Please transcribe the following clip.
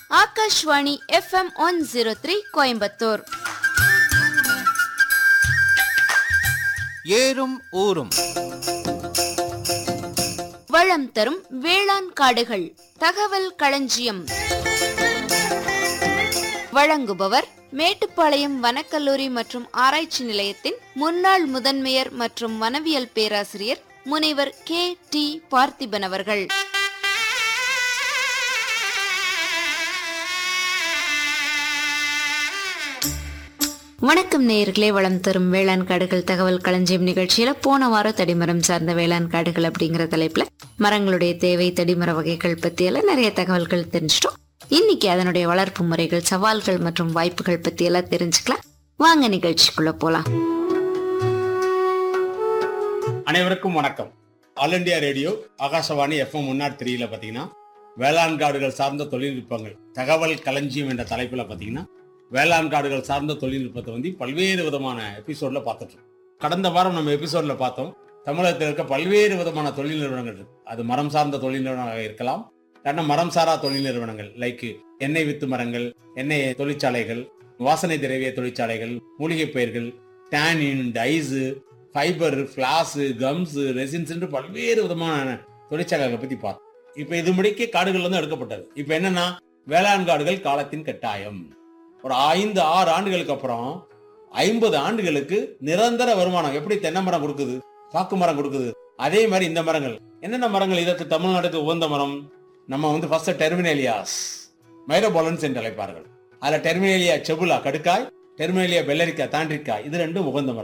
Akashvani FM one zero three Coimbatore ஏறும் ஊரும் வளம் தரும் வேளாண் காடுகள் தகவல் களஞ்சியம் வழங்குபவர் மேட்டுப்பாளையம் வனக்கல்லூரி மற்றும் ஆராய்ச்சி நிலையத்தின் முன்னாள் முதன்மையர் மற்றும் வனவியல் பேராசிரியர் முனைவர் கே டி பார்த்திபன் அவர்கள் வணக்கம் நேயர்களே வளம் தரும் வேளாண் காடுகள் தகவல் களஞ்சியம் நிகழ்ச்சியில போன வாரம் தடிமரம் சார்ந்த வேளாண் காடுகள் அப்படிங்கிற தலைப்புல மரங்களுடைய தேவை தடிமர வகைகள் பத்தியெல்லாம் நிறைய தகவல்கள் தெரிஞ்சிட்டோம் இன்னைக்கு அதனுடைய வளர்ப்பு முறைகள் சவால்கள் மற்றும் வாய்ப்புகள் பத்தியெல்லாம் தெரிஞ்சுக்கலாம் வாங்க நிகழ்ச்சிக்குள்ள போலாம் அனைவருக்கும் வணக்கம் all India radio Akashvani FM முன்னாடி த்ரீல பார்த்தீங்கன்னா வேளாண் காடுகள் சார்ந்த தொழில்நுட்பங்கள் தகவல் களஞ்சியம் என்ற தலைப்பில் பார்த்தீங்கன்னா வேளாண் காடுகள் சார்ந்த தொழில்நுட்பத்தை வந்து பல்வேறு விதமான எபிசோட்ல பார்த்துட்டு இருக்கோம். கடந்த வாரம் நம்ம எபிசோட்ல பார்த்தோம் தமிழகத்தில் இருக்க பல்வேறு விதமான தொழில் நிறுவனங்கள் இருக்கு அது மரம் சார்ந்த தொழில் நிறுவனமாக இருக்கலாம் இல்லைன்னா மரம் சாரா தொழில் நிறுவனங்கள் லைக் எண்ணெய் வித்து மரங்கள் எண்ணெய் தொழிற்சாலைகள் வாசனை திரவிய தொழிற்சாலைகள் மூலிகை பயிர்கள் tannin dyes fibre flax gums resins என்று பல்வேறு விதமான தொழிற்சாலைகளை பத்தி பார்த்தோம் இப்ப இது முடிக்க காடுகள் வந்து எடுக்கப்பட்டது இப்ப என்னன்னா வேளாண் காடுகள் காலத்தின் கட்டாயம் ஒரு ஐந்து ஆறு ஆண்டுகளுக்கு அப்புறம் ஐம்பது ஆண்டுகளுக்கு நிரந்தர வருமானம் எப்படி தென்னை மரம் கொடுக்குது பாக்கு மரம் கொடுக்குது அதே மாதிரி இந்த மரங்கள் என்னென்ன மரங்கள் இதற்கு தமிழ்நாட்டுக்கு உகந்த மரம் நம்ம வந்து ஃபர்ஸ்ட் டெர்மினேலியாஸ் மைரோபாலன்ஸ் என்று அழைப்பார்கள் அதுல டெர்மினேலியா செபுலா கடுக்காய் டெர்மினேலியா பெல்லரிக்காய் தாண்டிக்காய் இது ரெண்டும் உகந்த மரம்